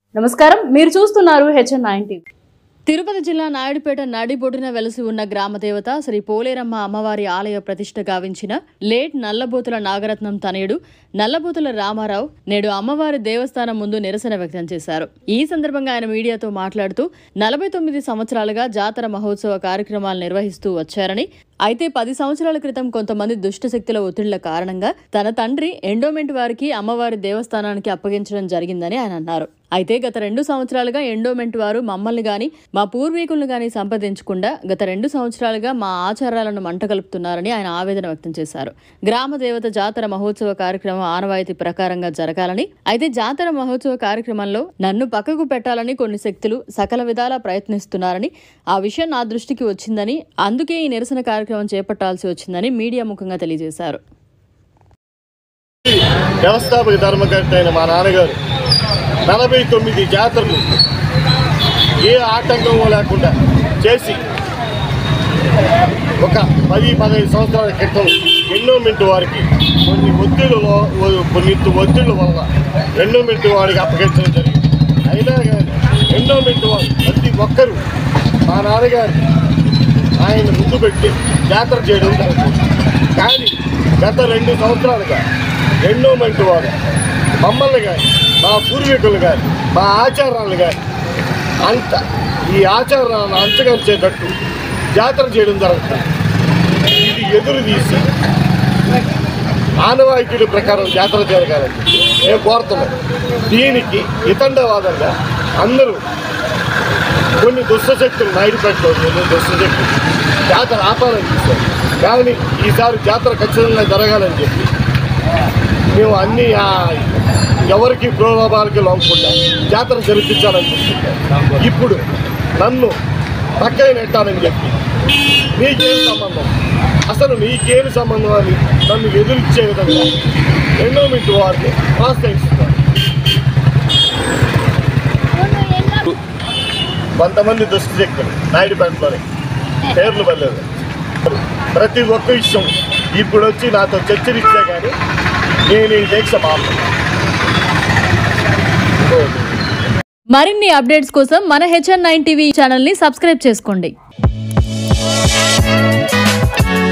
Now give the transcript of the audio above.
నమస్కారం మీరు చూస్తున్నారు హెచ్ఎన్ నైన్ టీవీ తిరుపతి జిల్లా నాయుడుపేట నడిబొడ్డున వెలసి ఉన్న గ్రామ దేవత శ్రీ పోలేరమ్మ అమ్మవారి ఆలయ ప్రతిష్ట గావించిన లేట్ నల్లబోతుల నాగరత్నం తనయుడు నల్లబోతుల రామారావు నేడు అమ్మవారి దేవస్థానం ముందు నిరసన వ్యక్తం చేశారు ఈ సందర్భంగా ఆయన మీడియాతో మాట్లాడుతూ నలభై తొమ్మిది సంవత్సరాలుగా జాతర మహోత్సవ కార్యక్రమాలు నిర్వహిస్తూ వచ్చారని అయితే పది సంవత్సరాల క్రితం కొంతమంది దుష్టశక్తుల ఒత్తిళ్ల కారణంగా తన తండ్రి ఎండోమెంట్ వారికి అమ్మవారి దేవస్థానానికి అప్పగించడం జరిగిందని ఆయన అన్నారు అయితే గత రెండు సంవత్సరాలుగా ఎండోమెంట్ వారు మమ్మల్ని గాని మా పూర్వీకులను గాని సంప్రదించకుండా గత రెండు సంవత్సరాలుగా మా ఆచారాలను మంటగలుపుతున్నారని ఆయన ఆవేదన వ్యక్తం చేశారు గ్రామ దేవత జాతర మహోత్సవ కార్యక్రమం ఆనవాయితీ ప్రకారంగా జరగాలని అయితే జాతర మహోత్సవ కార్యక్రమంలో నన్ను పక్కకు పెట్టాలని కొన్ని శక్తులు సకల విధాలా ప్రయత్నిస్తున్నారని ఆ విషయం నా దృష్టికి వచ్చిందని అందుకే ఈ నిరసన కార్యక్రమం చేపట్టాల్సి వచ్చిందని మీడియా ముఖంగా తెలియజేశారు వ్యవస్థాపక ధర్మకర్త అయిన మా నాన్నగారు నలభై తొమ్మిది జాతరలు ఏ ఆటంకం లేకుండా చేసి ఒక పది పదహైదు సంవత్సరాల క్రితం ఎండోమెంట్ వారికి కొన్ని ఒత్తిడిలో కొన్ని ఒత్తిళ్ళ వల్ల ఎండోమెంట్ వారికి అప్పగించడం జరిగింది అయినా కానీ ఎండోమెంట్ వారు ప్రతి ఒక్కరూ మా నాన్నగారు ఆయన ముందు పెట్టి జాతర చేయడం జరుగుతుంది కానీ గత రెండు సంవత్సరాలుగా ఎండోమెంట్ వారు మమ్మల్ని కానీ మా పూర్వీకులు కానీ మా ఆచారాలు కానీ అంత ఈ ఆచారాలను అంచగరిచేటట్టు జాతర చేయడం జరుగుతుంది ఇది ఎదురు తీసి ఆనవాయితీల ప్రకారం జాతర జరగాలని మేము కోరుతున్నాం దీనికి ఇతండవాదంగా అందరూ కొన్ని దుష్టశక్తులు నాయుడుపేటలో కొన్ని దుష్టశక్తులు జాతర ఆపాలని చూశారు కానీ ఈసారి జాతర ఖచ్చితంగా జరగాలని చెప్పి మేము అన్ని ఆ, ఎవరికి ప్రలోభాలకి లొంగకుండా జాతర జరిపించాలని చూస్తున్నాం ఇప్పుడు నన్ను పక్కన నెట్టాలని చెప్పి నీకేం సంబంధం అసలు నీకేం సంబంధం అని నన్ను ఎదురిచ్చే విధంగా ఎండోమెంట్ వారిని ప్రోత్సహిస్తున్నారు కొంతమంది దుష్టశక్తులు నాయుడుపేటలోని పేర్లు పర్లేదు ప్రతి ఒక్క విషయం ఇప్పుడు వచ్చి నాతో చర్చరిస్తే కానీ నేను ఈ దీక్ష మాత్రం మరిన్ని అప్డేట్స్ కోసం మన హెచ్ఎన్ నైన్ టీవీ ఛానల్ని సబ్స్క్రైబ్ చేసుకోండి